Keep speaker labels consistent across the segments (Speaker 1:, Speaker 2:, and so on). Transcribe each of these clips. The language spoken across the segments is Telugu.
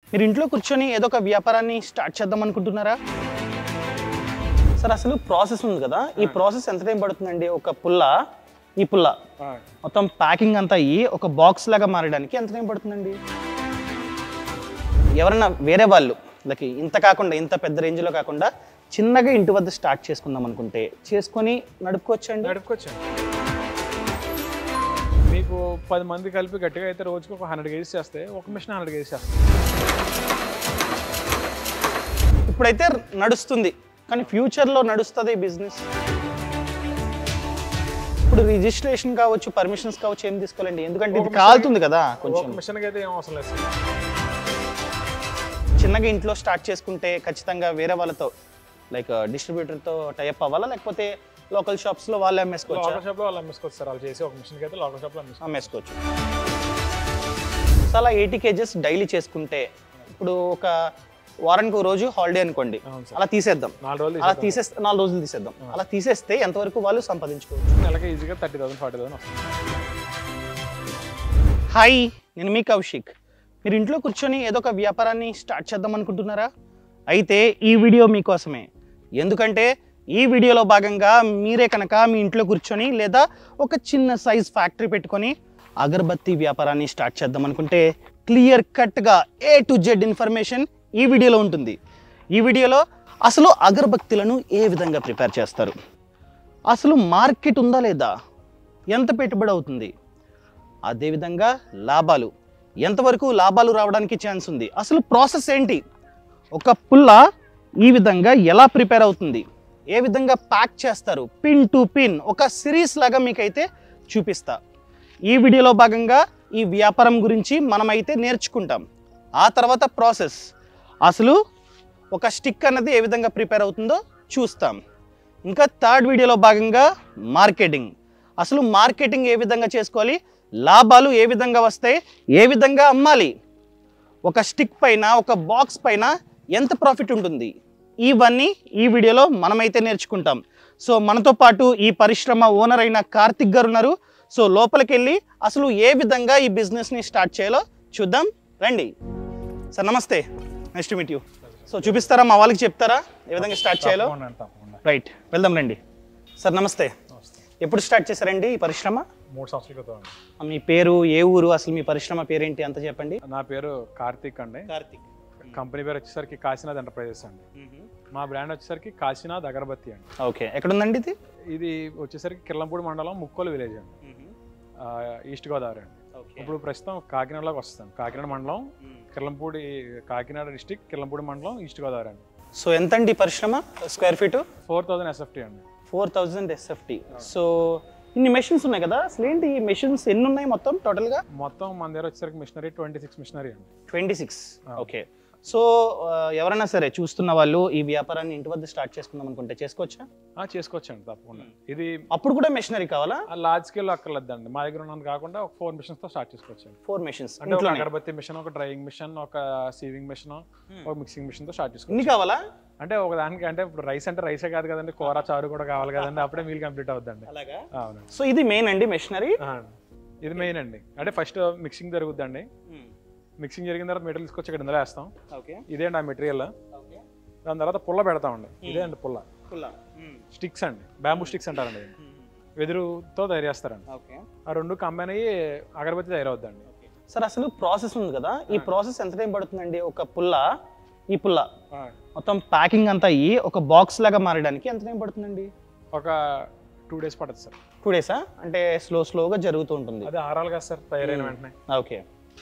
Speaker 1: మీరు ఇంట్లో కూర్చొని ఏదో ఒక వ్యాపారాన్ని స్టార్ట్ చేద్దాం అనుకుంటున్నారా సార్ అసలు ప్రాసెస్ ఉంది కదా ఈ ప్రాసెస్ ఎంత టైం పడుతుందండి ఒక పుల్ల ఈ పుల్ల మొత్తం ప్యాకింగ్ అంతా అయ్యి ఒక బాక్స్ లాగా మారడానికి ఎంత టైం పడుతుందండి ఎవరైనా వేరే వాళ్ళు లైక్ ఇంత కాకుండా ఇంత పెద్ద రేంజ్లో కాకుండా చిన్నగా ఇంటి వద్ద స్టార్ట్ చేసుకుందాం అనుకుంటే చేసుకొని నడుపుకోవచ్చండి
Speaker 2: నడుపుకోవచ్చండి మీకు పది మంది కలిపి గట్టిగా అయితే రోజుకి ఒక హండ్రెడ్ కేజీస్ చేస్తే ఒక మిషన్ హండ్రెడ్ కేజీస్ చేస్తాం
Speaker 1: ఇప్పుడైతే నడుస్తుంది కానీ ఫ్యూచర్లో నడుస్తుంది ఈ బిజినెస్ ఇప్పుడు రిజిస్ట్రేషన్ కావచ్చు పర్మిషన్స్ కావచ్చు ఏం తీసుకోవాలండి ఎందుకంటే ఇది కాలుతుంది కదా కొంచెం
Speaker 2: ఒక మిషన్కి అయితే ఏం అవసరం లేదు సార్.
Speaker 1: చిన్నగా ఇంట్లో స్టార్ట్ చేసుకుంటే ఖచ్చితంగా వేరే వాళ్ళతో లైక్ డిస్ట్రిబ్యూటర్తో టైప్ అవ్వాలా లేకపోతే లోకల్ షాప్స్లో వాళ్ళే అమ్మేసుకోవచ్చు
Speaker 2: లోకల్ షాప్లో వాళ్ళు అమ్మేసుకోవచ్చు సార్ వాళ్ళు చేసి ఒక మిషన్కి అయితే లోకల్ షాప్లో అమ్మేసుకోవచ్చు
Speaker 1: అమ్మేసుకోవచ్చు సో అలా ఎయిటీ కేజెస్ డైలీ చేసుకుంటే ఇప్పుడు ఒక వారానికి ఒక రోజు హాలిడే అనుకోండి
Speaker 2: అవును సార్
Speaker 1: అలా తీసేద్దాం
Speaker 2: నాలుగు రోజులు
Speaker 1: అలా
Speaker 2: తీసేస్తాం.
Speaker 1: తీసేస్తే నాలుగు రోజులు తీసేద్దాం అలా తీసేస్తే ఎంతవరకు వాళ్ళు సంపాదించుకోవచ్చు
Speaker 2: నెలకి ఈజీగా థర్టీ థౌసండ్ ఫార్టీ థౌసండ్ వస్తుంది
Speaker 1: హాయ్ నేను మీ కౌశిక్ మీరు ఇంట్లో కూర్చొని ఏదో ఒక వ్యాపారాన్ని స్టార్ట్ చేద్దాం అనుకుంటున్నారా అయితే ఈ వీడియో మీకోసమే ఎందుకంటే ఈ వీడియోలో భాగంగా మీరే కనుక మీ ఇంట్లో కూర్చొని లేదా ఒక చిన్న సైజ్ ఫ్యాక్టరీ పెట్టుకొని అగరబత్తి వ్యాపారాన్ని స్టార్ట్ చేద్దాం అనుకుంటే క్లియర్ కట్గా ఏ టు జెడ్ ఇన్ఫర్మేషన్ ఈ వీడియోలో ఉంటుంది ఈ వీడియోలో అసలు అగరబత్తులను ఏ విధంగా ప్రిపేర్ చేస్తారు అసలు మార్కెట్ ఉందా లేదా ఎంత పెట్టుబడి అవుతుంది అదేవిధంగా లాభాలు ఎంతవరకు లాభాలు రావడానికి ఛాన్స్ ఉంది అసలు ప్రాసెస్ ఏంటి ఒక పుల్ల ఈ విధంగా ఎలా ప్రిపేర్ అవుతుంది ఏ విధంగా ప్యాక్ చేస్తారు పిన్ టు పిన్ ఒక సిరీస్ లాగా మీకైతే చూపిస్తా ఈ వీడియోలో భాగంగా ఈ వ్యాపారం గురించి మనమైతే నేర్చుకుంటాం ఆ తర్వాత ప్రాసెస్ అసలు ఒక స్టిక్ అన్నది ఏ విధంగా ప్రిపేర్ అవుతుందో చూస్తాం ఇంకా థర్డ్ వీడియోలో భాగంగా మార్కెటింగ్ అసలు మార్కెటింగ్ ఏ విధంగా చేసుకోవాలి లాభాలు ఏ విధంగా వస్తాయి ఏ విధంగా అమ్మాలి ఒక స్టిక్ పైన ఒక బాక్స్ పైన ఎంత ప్రాఫిట్ ఉంటుంది ఇవన్నీ ఈ వీడియోలో మనమైతే నేర్చుకుంటాం సో మనతో పాటు ఈ పరిశ్రమ ఓనర్ అయిన కార్తిక్ గారు ఉన్నారు సో లోపలికి వెళ్ళి అసలు ఏ విధంగా ఈ బిజినెస్ని స్టార్ట్ చేయాలో చూద్దాం రండి సార్ నమస్తే నెక్స్ట్ మీట్ యూ సో చూపిస్తారా మా వాళ్ళకి చెప్తారా ఏ విధంగా స్టార్ట్ చేయాలో
Speaker 2: తప్పకుండా అండి, తప్పకుండా
Speaker 1: రైట్ వెళ్దాం రండి సార్ నమస్తే
Speaker 2: నమస్తే.
Speaker 1: ఎప్పుడు స్టార్ట్ చేశారండి ఈ పరిశ్రమ
Speaker 2: మూడు సంవత్సరాల క్రితం అండి
Speaker 1: ఆ, మీ పేరు ఏ ఊరు అసలు మీ పరిశ్రమ పేరేంటి అంత చెప్పండి
Speaker 2: నా పేరు కార్తీక్ అండి
Speaker 1: కార్తిక్
Speaker 2: కంపెనీ పేరు వచ్చేసరికి కాశీనాథ్ ఎంటర్ప్రైజెస్ అండి మా బ్రాండ్ వచ్చేసరికి కాశీనాథ్ అగరబత్తి అండి
Speaker 1: ఓకే ఎక్కడ ఉందండి ఇది
Speaker 2: ఇది వచ్చేసరికి కిర్లంపూడి మండలం ముక్కోలు విలేజ్ అండి ఆ, ఈస్ట్ గోదావరి అండి
Speaker 1: ఓకే
Speaker 2: ఇప్పుడు ప్రస్తుతం కాకినాడలోకి వస్తాం కాకినాడ మండలం కిర్లంపూడి కాకినాడ డిస్టిక్ కిర్లంపూడి మండలం ఈస్ట్ గోదావరి అండి
Speaker 1: సో ఎంతండి ఈ పరిశ్రమ square feet
Speaker 2: four thousand SFT అండి
Speaker 1: ఫోర్ థౌజండ్ ఎస్ఎఫ్టీ సో ఇన్ని మెషిన్స్ ఉన్నాయి కదా అసలు ఏంటి ఈ మెషిన్స్ ఎన్ని ఉన్నాయి మొత్తం టోటల్గా
Speaker 2: మొత్తం మన దగ్గర వచ్చేసరికి మిషనరీ ట్వంటీ సిక్స్ మిషనరీ అండి
Speaker 1: ట్వంటీ సిక్స్ ఓకే సో ఆ, ఎవరైనా సరే చూస్తున్న వాళ్ళు ఈ వ్యాపారాన్ని ఇంటి వద్ద స్టార్ట్ చేసుకుందాం అనుకుంటే చేసుకోవచ్చా
Speaker 2: ఆ, చేసుకోవచ్చండి తప్పకుండా ఇది
Speaker 1: అప్పుడు కూడా మెషినరీ కావాలా
Speaker 2: లార్జ్ స్కేల్ అక్కర్లేదండి మా దగ్గర ఉన్నది కాకుండా ఒక ఫోర్ మిషన్స్ తో స్టార్ట్ చేసుకోవచ్చండి
Speaker 1: ఫోర్ మెషిన్స్
Speaker 2: అంటే ఒక
Speaker 1: ఇంట్లోనే
Speaker 2: అగరబత్తి మిషన్ ఒక డ్రైయింగ్ మిషన్ ఒక సీవింగ్ మిషన్ ఒక మిక్సింగ్ మిషన్ తో స్టార్ట్ చేసుకోవచ్చు
Speaker 1: ఇన్ని కావాలా
Speaker 2: అంటే ఒక దానికి అంటే ఇప్పుడు రైస్ అంటే రైసే కాదు కదండి కూర చారు కూడా కావాలి కదండి అప్పుడే మీల్ కంప్లీట్ అవుతుందండి
Speaker 1: అలాగా
Speaker 2: అవునండి
Speaker 1: సో ఇది మెయిన్ అండి మెషినరీ
Speaker 2: ఆ, ఇది మెయిన్ అండి అంటే ఫస్ట్ మిక్సింగ్ జరుగుద్దండి మిక్సింగ్ జరిగిన తర్వాత మెటీరియల్ తీసుకొచ్చి ఇక్కడ ఇందులో వేస్తాం
Speaker 1: ఓకే
Speaker 2: ఇదే అండి ఆ మెటీరియల్
Speaker 1: ఓకే
Speaker 2: దాని తర్వాత పుల్ల పెడతామండి ఇదే అండి పుల్ల
Speaker 1: ఫుల్
Speaker 2: స్టిక్స్ అండి బ్యాంబూ స్టిక్స్ అంటారండి ఇవి. వెదురుతో తయారు చేస్తారండి
Speaker 1: ఓకే
Speaker 2: ఆ రెండు కంబైన్ అయ్యి అగరబత్తి తయారవుద్దండి
Speaker 1: సార్ అసలు ప్రాసెస్ ఉంది కదా ఈ ప్రాసెస్ ఎంత టైం పడుతుందండి ఒక పుల్ల ఈ పుల్ల మొత్తం ప్యాకింగ్ అంతా అయ్యి ఒక బాక్స్ లాగా మారడానికి ఎంత టైం పడుతుందండి
Speaker 2: ఒక టూ డేస్ పడుతుంది సార్
Speaker 1: టూ డేసా అంటే స్లో స్లోగా జరుగుతూ ఉంటుంది
Speaker 2: అది ఆరాలు కదా సార్ తయారైన వెంటనే
Speaker 1: ఓకే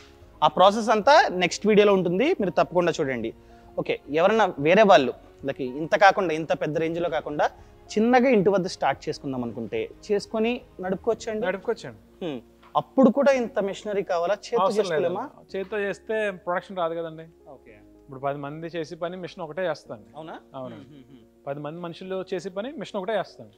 Speaker 1: ఆ ప్రాసెస్ అంతా నెక్స్ట్ వీడియోలో ఉంటుంది మీరు తప్పకుండా చూడండి ఓకే ఎవరైనా వేరే వాళ్ళు లైక్ ఇంత కాకుండా ఇంత పెద్ద రేంజ్లో కాకుండా చిన్నగా ఇంటి వద్ద స్టార్ట్ చేసుకుందాం అనుకుంటే చేసుకొని నడుపుకోవచ్చండి
Speaker 2: నడుపుకోవచ్చండి
Speaker 1: హ్మ్. అప్పుడు కూడా ఇంత మెషినరీ కావాలా చేతి
Speaker 2: అవసరం లేదు
Speaker 1: చేసుకోలేమా
Speaker 2: చేతితో చేస్తే ప్రొడక్షన్ రాదు కదండి
Speaker 1: ఓకే
Speaker 2: ఇప్పుడు పది మంది చేసి పని మిషన్ ఒకటే చేస్తాను
Speaker 1: అవునా
Speaker 2: అవునండి పది మంది మనుషులు చేసి పని మిషన్ ఒకటే చేస్తాను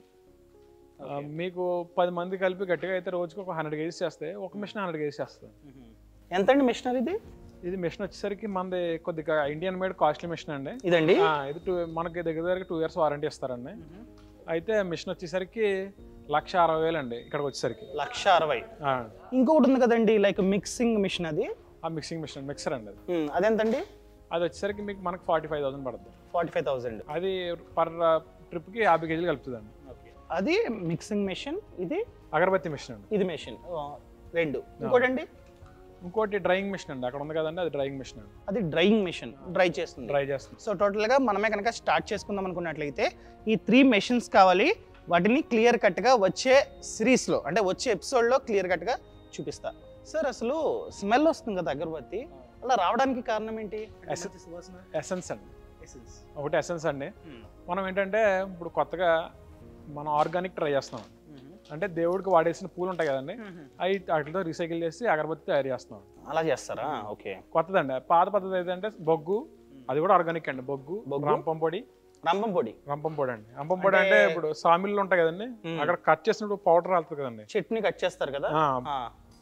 Speaker 2: ఆ, మీకు పది మంది కలిపి గట్టిగా అయితే రోజుకి ఒక హండ్రెడ్ కేజీస్ చేస్తే ఒక మిషన్ హండ్రెడ్ కేజీస్ చేస్తాను
Speaker 1: ఎంత అండి మిషనరీ ఇది
Speaker 2: ఇది మిషన్ వచ్చేసరికి మనది కొద్దిగా ఇండియన్ మేడ్ కాస్ట్లీ మిషన్ అండి
Speaker 1: ఇదండి
Speaker 2: ఆ, ఇది టూ మనకి దగ్గర దగ్గర టూ ఇయర్స్ వారంటీ ఇస్తారండి అయితే మిషన్ వచ్చేసరికి లక్ష అరవై వేలు అండి ఇక్కడికి వచ్చేసరికి
Speaker 1: లక్ష అరవై
Speaker 2: ఆ,
Speaker 1: ఇంకొకటి ఉంది కదండి లైక్ మిక్సింగ్ మిషన్ అది
Speaker 2: ఆ మిక్సింగ్ మిషన్ మిక్సర్ అండి అది
Speaker 1: ఉమ్, అదెంతండి
Speaker 2: అది వచ్చేసరికి మీకు మనకు ఫార్టీ ఫైవ్ థౌసండ్ పడుతుంది
Speaker 1: ఫార్టీ ఫైవ్ థౌజండ్
Speaker 2: అది పర్ ట్రిప్కి యాభై కేజీలు కలుపుతుందండి
Speaker 1: అది మిక్సింగ్ మెషిన్ ఇది
Speaker 2: అగరబత్తి మిషన్ అండి
Speaker 1: ఇది మెషిన్ రెండు ఇంకోటండి
Speaker 2: ఇంకోటి డ్రైయింగ్ మిషన్ అండి అక్కడ ఉంది కదండి అది డ్రైయింగ్ మిషన్ అండి
Speaker 1: అది డ్రైయింగ్ మెషిన్ డ్రై చేస్తుంది
Speaker 2: డ్రై చేస్తుంది
Speaker 1: సో టోటల్గా మనమే కనుక స్టార్ట్ చేసుకుందాం అనుకున్నట్లయితే ఈ త్రీ మెషిన్స్ కావాలి వాటిని క్లియర్ కట్గా వచ్చే సిరీస్లో అంటే వచ్చే ఎపిసోడ్లో క్లియర్ కట్గా చూపిస్తా సార్ అసలు స్మెల్ వస్తుంది కదా అగరబత్తి అలా రావడానికి కారణం ఏంటి
Speaker 2: Essence. ఎసెన్స్ అండి ఒకటి ఎసెన్స్ అండి మనం ఏంటంటే ఇప్పుడు కొత్తగా మనం ఆర్గానిక్ ట్రై చేస్తున్నాం అంటే దేవుడికి వాడేసిన పూలు ఉంటాయి కదండి అవి వాటితో రీసైకిల్ చేసి అగరబత్తి తయారు చేస్తున్నాం
Speaker 1: అలా చేస్తారా ఓకే
Speaker 2: కొత్తదండి పాత పద్ధతి ఏంటంటే బొగ్గు అది కూడా ఆర్గానిక్ అండి బొగ్గు
Speaker 1: బొగ్గు?
Speaker 2: రంపం పొడి
Speaker 1: రంపం పొడి
Speaker 2: రంపం పొడి అండి రంపం పొడి అంటే
Speaker 1: అంటే-
Speaker 2: ఇప్పుడు సామిల్లు ఉంటాయి కదండి
Speaker 1: మ్మ్.
Speaker 2: అక్కడ కట్ చేసినప్పుడు పౌడర్ వెళ్తుంది కదండి
Speaker 1: చట్నీ కట్ చేస్తారు కదా
Speaker 2: ఆ,
Speaker 1: ఆ.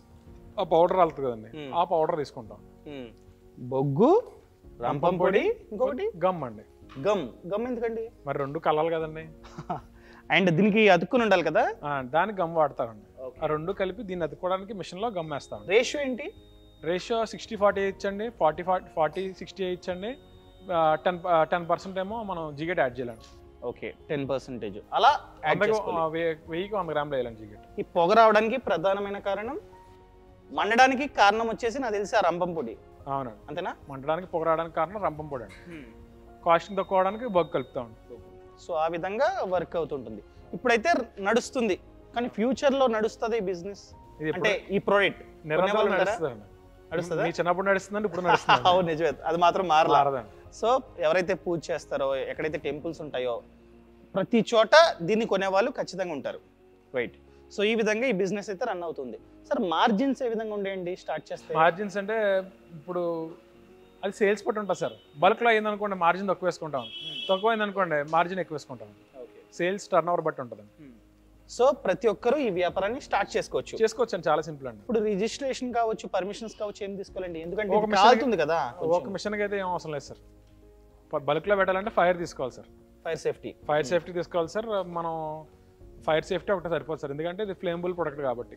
Speaker 2: ఆ పౌడర్ వెళ్తుంది కదండి
Speaker 1: మ్మ్.
Speaker 2: ఆ పౌడర్ తీసుకుంటాం
Speaker 1: ఉమ్. బొగ్గు రంపం పొడి ఇంకొకటి
Speaker 2: గమ్ అండి
Speaker 1: గమ్ గమ్ ఎందుకండి
Speaker 2: మరి రెండు కలవాలి కదండి
Speaker 1: అండ్ దీనికి అతుక్కుని ఉండాలి కదా
Speaker 2: ఆ, దానికి గమ్ వాడతారండి ఆ రెండు కలిపి దీన్ని అతుక్కోవడానికి మిషన్లో గమ్ వేస్తాం
Speaker 1: రేషియో ఏంటి
Speaker 2: రేషియో సిక్స్టీ ఫార్టీ ఇచ్చండి ఫార్టీ ఫార్టీ ఫార్టీ సిక్స్టీ ఇచ్చండి టెన్ టెన్ పర్సెంట్ ఏమో మనం జిగెట్ యాడ్ చేయాలండి
Speaker 1: ఓకే టెన్ పర్సెంటేజ్ అలా యాడ్
Speaker 2: వందకు
Speaker 1: చేసుకోవాలి
Speaker 2: ఆ, వెయ్యి- వెయ్యికి వంద గ్రాములు వేయాలండి జిగెట్
Speaker 1: ఈ పొగ రావడానికి ప్రధానమైన కారణం మండడానికి కారణం వచ్చేసి నాకు తెలిసి ఆ రంపం పొడి
Speaker 2: అవునండి
Speaker 1: అంతేనా
Speaker 2: మంటడానికి పొగ రావడానికి కారణం రంపం పొడి అండి కాస్టింగ్ తక్కువ అవడానికి బొగ్గు కలుపుతామండి
Speaker 1: సో ఆ విధంగా వర్క్ అవుతుంటుంది ఇప్పుడైతే నడుస్తుంది కానీ ఫ్యూచర్ లో నడుస్తుంది బిజినెస్
Speaker 2: ఇది
Speaker 1: అంటే
Speaker 2: ఇప్పుడు
Speaker 1: ఈ ప్రోడక్ట్
Speaker 2: నిరంతరం
Speaker 1: కొనేవాళ్ళు ఉంటారా?
Speaker 2: నడుస్తుందండి
Speaker 1: నడుస్తుందా
Speaker 2: మీ చిన్నప్పుడు నడుస్తుందండి ఇప్పుడు నడుస్తుంది
Speaker 1: అవును నిజమే అది మాత్రం మారలా
Speaker 2: మారదండి
Speaker 1: సో ఎవరైతే పూజ చేస్తారో ఎక్కడైతే టెంపుల్స్ ఉంటాయో ప్రతి చోట దీన్ని కొనేవాళ్ళు ఖచ్చితంగా ఉంటారు రైట్ సో ఈ విధంగా ఈ బిజినెస్ అయితే రన్ అవుతుంది సార్ మార్జిన్స్ ఏ విధంగా ఉండేయండి స్టార్ట్ చేస్తే
Speaker 2: మార్జిన్స్ అంటే ఇప్పుడు అది సేల్స్ పట్టి ఉంటుంది సార్ బల్క్లో అయింది అనుకోండి మార్జిన్ తక్కువ వేసుకుంటాం తక్కువ అయింది అనుకోండి మార్జిన్ ఎక్కువ వేసుకుంటాం సేల్స్ టర్న్ ఓవర్ బట్టి ఉంటుంది
Speaker 1: సో ప్రతి ఒక్కరూ ఈ వ్యాపారాన్ని స్టార్ట్ చేసుకోవచ్చు
Speaker 2: చేసుకోవచ్చు అండి చాలా సింపుల్ అండి
Speaker 1: ఇప్పుడు రిజిస్ట్రేషన్ కావచ్చు పర్మిషన్స్ కావచ్చు ఏం తీసుకోవాలండి ఎందుకంటే
Speaker 2: ఒక
Speaker 1: ఇది
Speaker 2: machine-
Speaker 1: కాలుతుంది కదా
Speaker 2: ఒక మిషన్కి అయితే ఏం అవసరం లేదు సార్ బల్క్లో పెట్టాలంటే ఫైర్ తీసుకోవాలి sir
Speaker 1: fire safety
Speaker 2: fire safety తీసుకోవాలి సార్ మనం ఫైర్ సేఫ్టీ ఒకటే సరిపోదు సార్ ఎందుకంటే ఇది ఫ్లేమబుల్ ప్రొడక్ట్ కాబట్టి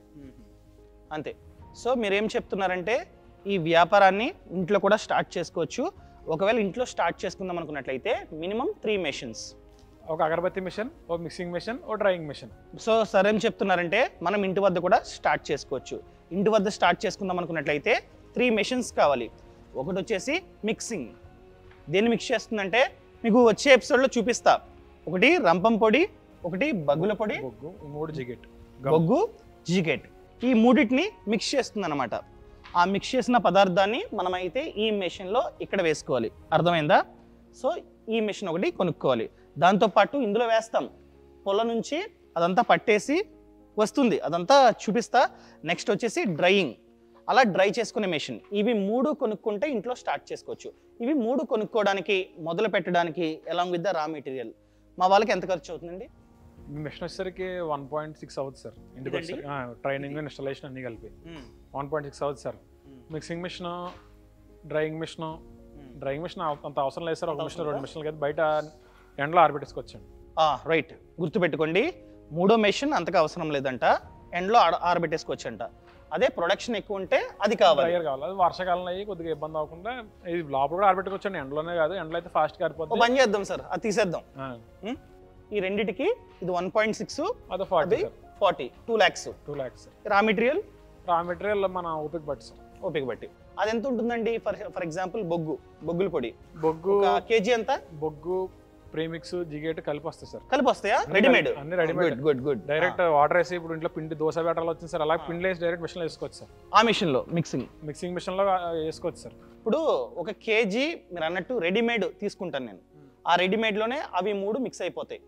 Speaker 1: అంతే సో మీరేం చెప్తున్నారంటే ఈ వ్యాపారాన్ని ఇంట్లో కూడా స్టార్ట్ చేసుకోవచ్చు ఒకవేళ ఇంట్లో స్టార్ట్ చేసుకుందాం అనుకున్నట్లయితే మినిమం త్రీ మెషిన్స్
Speaker 2: ఒక అగరబత్తి మిషన్ ఒక మిక్సింగ్ మిషన్ ఒక డ్రైయింగ్ మిషన్
Speaker 1: సో సార్ ఏం చెప్తున్నారంటే మనం ఇంటి వద్ద కూడా స్టార్ట్ చేసుకోవచ్చు ఇంటి వద్ద స్టార్ట్ చేసుకుందాం అనుకున్నట్లయితే త్రీ మెషిన్స్ కావాలి ఒకటి వచ్చేసి మిక్సింగ్ దేన్ని మిక్స్ చేస్తుందంటే మీకు వచ్చే ఎపిసోడ్లో చూపిస్తా ఒకటి రంపం పొడి ఒకటి బగ్గుల పొడి
Speaker 2: బొగ్గు ఈ మూడు జిగెట్
Speaker 1: బొగ్గు జిగెట్ ఈ మూడింటిని మిక్స్ చేస్తుంది అనమాట ఆ మిక్స్ చేసిన పదార్థాన్ని మనమైతే ఈ మెషిన్లో ఇక్కడ వేసుకోవాలి అర్థమైందా సో ఈ మెషిన్ ఒకటి కొనుక్కోవాలి దాంతోపాటు ఇందులో వేస్తాం పొలం నుంచి అదంతా పట్టేసి వస్తుంది అదంతా చూపిస్తా నెక్స్ట్ వచ్చేసి డ్రైయింగ్ అలా డ్రై చేసుకునే మెషిన్ ఇవి మూడు కొనుక్కుంటే ఇంట్లో స్టార్ట్ చేసుకోవచ్చు ఇవి మూడు కొనుక్కోవడానికి మొదలు పెట్టడానికి along with the raw material మా వాళ్ళకి ఎంత ఖర్చు అవుతుందండి
Speaker 2: మిషన్ వచ్చేసరికి వన్ పాయింట్ సిక్స్ అవుతుంది సార్ ఇంటికి
Speaker 1: ఇదండి?
Speaker 2: వచ్చేసరికి ట్రైనింగ్ ఇన్స్టాలేషన్ అన్ని కలిపి వన్ పాయింట్ సిక్స్ అవుతుంది sir mixing machine drying machine drying machine అంత అవసరం లేదు సార్ ఒక
Speaker 1: అంత
Speaker 2: మిషన్
Speaker 1: అవసరం
Speaker 2: రెండు మిషన్లు కదా బయట ఎండలో ఆరబెట్టేసుకోవచ్చండి
Speaker 1: రైట్ గుర్తుపెట్టుకోండి మూడో మెషిన్ అంతగా అవసరం లేదంట ఎండ్లో ఆడ ఆరబెట్టేసుకోవచ్చు అంట అదే ప్రొడక్షన్ ఎక్కువ ఉంటే అది కావాలి
Speaker 2: డ్రైయర్ కావాలి అది వర్షాకాలం అయ్యి కొద్దిగా ఇబ్బంది అవ్వకుండా ఇది లోపల కూడా ఆరబెట్టుకోవచ్చండి ఎండలోనే కాదు ఎండలో అయితే ఫాస్ట్గా
Speaker 1: ఓ
Speaker 2: ఆరిపోతుంది
Speaker 1: పని చేద్దాం సార్ అది తీసేద్దాం
Speaker 2: ఆ,
Speaker 1: ఉం? ఈ రెండిటికి ఇది వన్ పాయింట్ సిక్స్
Speaker 2: అదో ఫార్టీ
Speaker 1: అది
Speaker 2: sir
Speaker 1: forty two lakhs
Speaker 2: two lakhs
Speaker 1: raw material
Speaker 2: raw material మన ఓపిక బట్టి సార్
Speaker 1: ఓపిక బట్టి అది ఎంత ఉంటుందండి ఫర్ ఫర్ ఎగ్జాంపుల్ బొగ్గు బొగ్గుల పొడి
Speaker 2: బొగ్గు
Speaker 1: ఒక కేజీ ఎంత
Speaker 2: బొగ్గు ప్రీమిక్స్ జిగేట్ కలిపి వస్తాయి సార్
Speaker 1: కలిపి వస్తాయా
Speaker 2: అన్ని
Speaker 1: రెడీమేడ్
Speaker 2: కలిపి- అన్ని readymade
Speaker 1: good good good
Speaker 2: direct water వేసి ఇప్పుడు ఇంట్లో పిండి దోశ బ్యాటర్లు వచ్చింది సార్ అలా పిండి వేసి డైరెక్ట్ మిషన్లో వేసుకోవచ్చు సార్
Speaker 1: ఆ మిషన్ లో మిక్సింగ్
Speaker 2: మిక్సింగ్ మిషన్లో వేసుకోవచ్చు సార్
Speaker 1: ఇప్పుడు ఒక కేజీ మీరు అన్నట్టు రెడీమేడ్ తీసుకుంటాను నేను ఆ రెడీమేడ్ లోనే అవి మూడు మిక్స్ అయిపోతాయి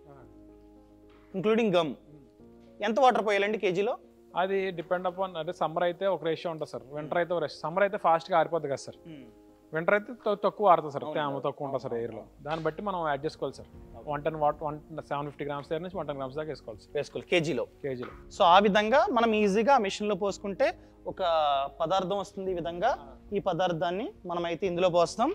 Speaker 1: ఇంక్లూడింగ్ గమ్ ఎంత వాటర్ పోయాలండి కేజీలో
Speaker 2: అది డిపెండ్ అపాన్ అంటే సమ్మర్ అయితే ఒక రేషియో ఉంటుంది సార్ వింటర్ అయితే ఒక రేషియో సమ్మర్ అయితే ఫాస్ట్గా ఆరిపోద్ది కదా సార్ వింటర్ అయితే తక్కువ- తక్కువ ఆరుతుంది సార్ తేమ తక్కువ ఉంటుంది సార్ ఎయిర్లో దాన్ని బట్టి మనం యాడ్ చేసుకోవాలి sir one ten what one seven fifty grams దగ్గర నుంచి వన్ టెన్ గ్రామ్స్ దాకా వేసుకోవాలి సార్
Speaker 1: వేసుకోవాలి కేజీలో
Speaker 2: కేజీలో
Speaker 1: సో ఆ విధంగా మనం ఈజీగా ఆ మిషన్లో పోసుకుంటే ఒక పదార్థం వస్తుంది ఈ విధంగా ఈ పదార్థాన్ని మనం అయితే ఇందులో పోస్తాం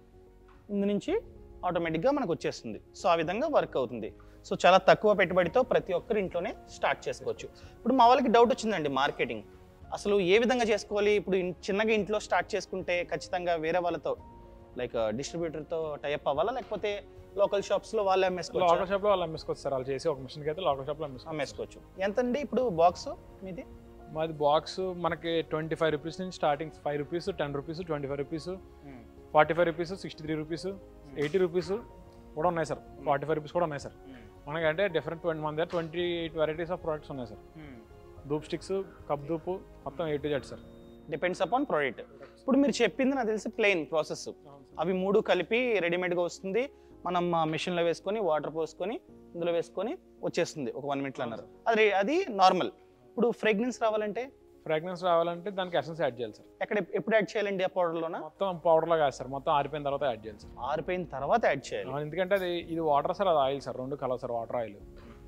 Speaker 1: ఇందు నుంచి ఆటోమేటిక్గా మనకు వచ్చేస్తుంది సో ఆ విధంగా వర్క్ అవుతుంది సో చాలా తక్కువ పెట్టుబడితో ప్రతి ఒక్కరు ఇంట్లోనే స్టార్ట్ చేసుకోవచ్చు ఇప్పుడు మా వాళ్ళకి డౌట్ వచ్చిందండి మార్కెటింగ్ అసలు ఏ విధంగా చేసుకోవాలి ఇప్పుడు ఇన్- చిన్నగా ఇంట్లో స్టార్ట్ చేసుకుంటే ఖచ్చితంగా వేరే వాళ్ళతో లైక్ డిస్ట్రిబ్యూటర్తో టైప్ అవ్వాలా లేకపోతే లోకల్ షాప్స్లో వాళ్ళే అమ్మేసుకోవచ్చు
Speaker 2: లోకల్ షాప్లో వాళ్ళు అమ్మేసుకోవచ్చు సార్ వాళ్ళు చేసి ఒక మిషన్కి అయితే లోకల్ షాప్లో అమ్మేసుకోవచ్చు
Speaker 1: అమ్మేసుకోవచ్చు ఎంతండి ఇప్పుడు బాక్స్ మీది
Speaker 2: మాది బాక్స్ మనకి ట్వంటీ ఫైవ్ రూపీస్ నుంచి starting five rupees ten rupees twenty five rupees forty five rupees sixty three rupees eighty rupees కూడా ఉన్నాయి సార్ ఫార్టీ ఫైవ్ రూపీస్ కూడా ఉన్నాయి సార్ మనకంటే డిఫరెంట్ ట్వంటీ మన దగ్గర twenty eight varieties of products ఉన్నాయి sir dhoop sticks cup dhoop మొత్తం eight Z sir
Speaker 1: depends upon product ఇప్పుడు మీరు చెప్పింది నాకు తెలిసి ప్లెయిన్ ప్రాసెస్ అవి మూడు కలిపి రెడీమేడ్గా వస్తుంది మనం మిషన్లో వేసుకొని వాటర్ పోసుకొని ఇందులో వేసుకొని వచ్చేస్తుంది ఒక వన్ మినిట్లో అన్నారు అది అది నార్మల్ ఇప్పుడు ఫ్రేగ్రెన్స్ రావాలంటే
Speaker 2: ఫ్రాగ్రెన్స్ రావాలంటే దానికి ఎసెన్స్ యాడ్ చేయాలి సార్
Speaker 1: ఎక్కడ ఎప్పుడు యాడ్ చేయాలండి ఆ పౌడర్లోన
Speaker 2: మొత్తం పౌడర్లో కాదు సార్ మొత్తం ఆరిపోయిన తర్వాత యాడ్ చేయాలి సార్
Speaker 1: ఆరిపోయిన తర్వాత యాడ్ చేయాలి
Speaker 2: ఆ, ఎందుకంటే అది ఇది వాటర్ సార్ అది ఆయిల్ సార్ రెండు colour sir water oil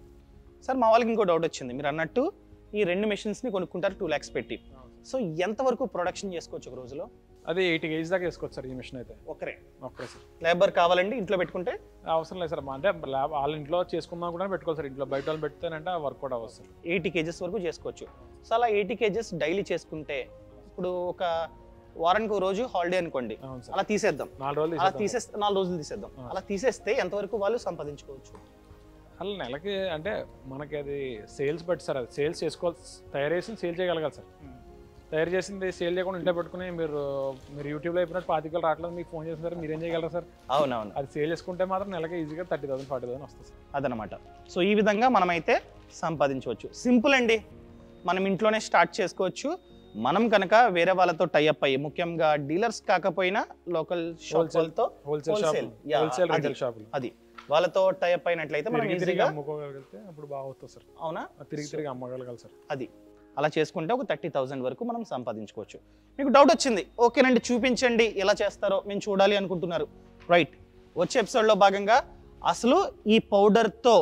Speaker 1: sir మా వాళ్ళకి ఇంకో డౌట్ వచ్చింది మీరు అన్నట్టు ఈ రెండు మెషిన్స్ని కొనుక్కుంటారు టూ ల్యాక్స్ పెట్టి సో ఎంతవరకు ప్రొడక్షన్ చేసుకోవచ్చు ఒక రోజులో
Speaker 2: అది ఎయిటీ కేజీ దాకా వేసుకోవచ్చు సార్ ఈ మిషన్ అయితే
Speaker 1: ఒకరే
Speaker 2: ఒక్కరే సార్
Speaker 1: లేబర్ కావాలండి ఇంట్లో పెట్టుకుంటే
Speaker 2: అవసరం లేదు సార్ అంటే ల్యాబ్ వాళ్ళ ఇంట్లో చేసుకుందాం కూడా పెట్టుకోవాలి సార్ ఇంట్లో బయట వాళ్ళు పెడితేనంటే వర్క్ కూడా అవ్వదు సార్
Speaker 1: ఎయిటీ కేజెస్ వరకు చేసుకోవచ్చు సో అలా ఎయిటీ కేజెస్ డైలీ చేసుకుంటే ఇప్పుడు ఒక వారానికి ఒక రోజు హాలిడే అనుకోండి
Speaker 2: అవును సార్
Speaker 1: అలా తీసేద్దాం
Speaker 2: నాలుగు రోజులు
Speaker 1: అలా
Speaker 2: తీసేద్దాం.
Speaker 1: తీసేస్తే నాలుగు రోజులు తీసేద్దాం
Speaker 2: ఆ.
Speaker 1: అలా తీసేస్తే ఎంతవరకు వాళ్ళు సంపాదించుకోవచ్చు
Speaker 2: అసలు నెలకి అంటే మనకి అది సేల్స్ బట్టి సార్ అది సేల్స్ చేసుకోవాలి తయారు చేసి సేల్ చేయగలగాలి సార్ తయారు చేసింది సేల్ చేయకుండా ఇంట్లో పెట్టుకుని మీరు మీరు యూట్యూబ్లో అయిపోయినట్టు పాతికలు రావట్లేదు మీకు ఫోన్ చేసిన సార్ మీరేం చేయగలరా సార్
Speaker 1: అవునవును
Speaker 2: అది సేల్ చేసుకుంటే మాత్రం నెలకి ఈజీగా థర్టీ థౌసండ్ ఫార్టీ థౌసండ్ వస్తుంది సార్
Speaker 1: అదనమాట సో ఈ విధంగా మనమైతే సంపాదించవచ్చు సింపుల్ అండి మనం ఇంట్లోనే స్టార్ట్ చేసుకోవచ్చు మనం కనుక వేరే వాళ్ళతో టైఅప్ అయ్యి ముఖ్యంగా డీలర్స్ కాకపోయినా లోకల్ షాప్లతో
Speaker 2: wholesale shop
Speaker 1: Wholesale, yeah,
Speaker 2: wholesale
Speaker 1: అది.
Speaker 2: రీటైల్ షాపులు
Speaker 1: అది వాళ్ళతో టైఅప్ అయినట్లయితే మనం
Speaker 2: తిరిగి తిరిగి
Speaker 1: ఈజీగా
Speaker 2: అమ్ముకోగలిగితే అప్పుడు బాగా అవుతుంది సార్
Speaker 1: అవునా
Speaker 2: అది తిరిగి తిరిగి అమ్మగలగాలి సార్
Speaker 1: అది అలా చేసుకుంటే ఒక థర్టీ థౌసండ్ వరకు మనం సంపాదించుకోవచ్చు మీకు డౌట్ వచ్చింది ఓకేనండి చూపించండి ఎలా చేస్తారో మేము చూడాలి అనుకుంటున్నారు రైట్ వచ్చే ఎపిసోడ్లో భాగంగా అసలు ఈ పౌడర్తో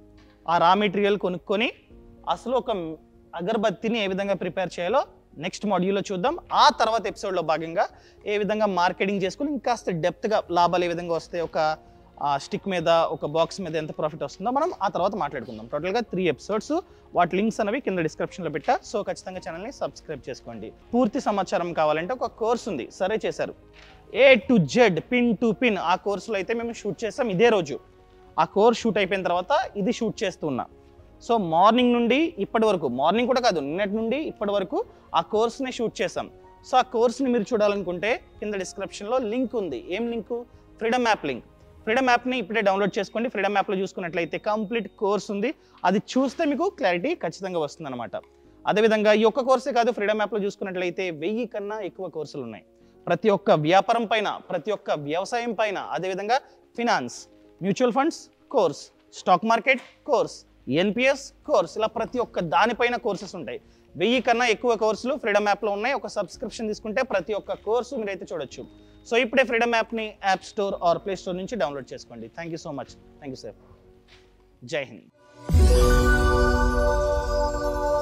Speaker 1: ఆ రా మెటీరియల్ కొనుక్కొని అసలు ఒక అగరబత్తిని ఏ విధంగా ప్రిపేర్ చేయాలో నెక్స్ట్ మాడ్యూల్లో చూద్దాం ఆ తర్వాత ఎపిసోడ్లో భాగంగా ఏ విధంగా మార్కెటింగ్ చేసుకుని ఇంకాస్త డెప్త్గా లాభాలు ఏ విధంగా వస్తాయి ఒక స్టిక్ మీద ఒక బాక్స్ మీద ఎంత ప్రాఫిట్ వస్తుందో మనం ఆ తర్వాత మాట్లాడుకుందాం టోటల్గా త్రీ ఎపిసోడ్స్ వాటి లింక్స్ అనేవి కింద డిస్క్రిప్షన్లో పెట్టా సో ఖచ్చితంగా ఛానల్ని సబ్స్క్రైబ్ చేసుకోండి పూర్తి సమాచారం కావాలంటే ఒక కోర్స్ ఉంది సరే చేశారు A to Z pin to pin ఆ కోర్సులో అయితే మేము షూట్ చేసాం ఇదే రోజు ఆ కోర్స్ షూట్ అయిపోయిన తర్వాత ఇది షూట్ చేస్తున్నా సో మార్నింగ్ నుండి ఇప్పటి వరకు మార్నింగ్ కూడా కాదు నిన్నటి నుండి ఇప్పటి వరకు ఆ కోర్స్ని షూట్ చేసాం సో ఆ కోర్స్ని మీరు చూడాలనుకుంటే కింద డిస్క్రిప్షన్లో లింక్ ఉంది ఏం link Freedom app link Freedom యాప్ని ఇప్పుడే డౌన్లోడ్ చేసుకోండి ఫ్రీడమ్ యాప్లో చూసుకున్నట్లయితే కంప్లీట్ కోర్స్ ఉంది అది చూస్తే మీకు క్లారిటీ ఖచ్చితంగా వస్తుందన్నమాట అదేవిధంగా ఈ ఒక్క కోర్సే కాదు ఫ్రీడమ్ యాప్లో చూసుకున్నట్లయితే వెయ్యి కన్నా ఎక్కువ కోర్సులు ఉన్నాయి ప్రతి ఒక్క వ్యాపారం పైన ప్రతి ఒక్క వ్యవసాయం పైన అదేవిధంగా finance mutual funds course stock market course NPS course ఇలా ప్రతి ఒక్క దానిపైన కోర్సెస్ ఉంటాయి వెయ్యి కన్నా ఎక్కువ కోర్సులు ఫ్రీడమ్ యాప్లో ఉన్నాయి ఒక సబ్స్క్రిప్షన్ తీసుకుంటే ప్రతి ఒక్క కోర్సు మీరైతే చూడొచ్చు సో ఇప్పుడే ఫ్రీడమ్ యాప్ని app store or play store నుంచి డౌన్లోడ్ చేసుకోండి thank you so much thank you sir Jai Hind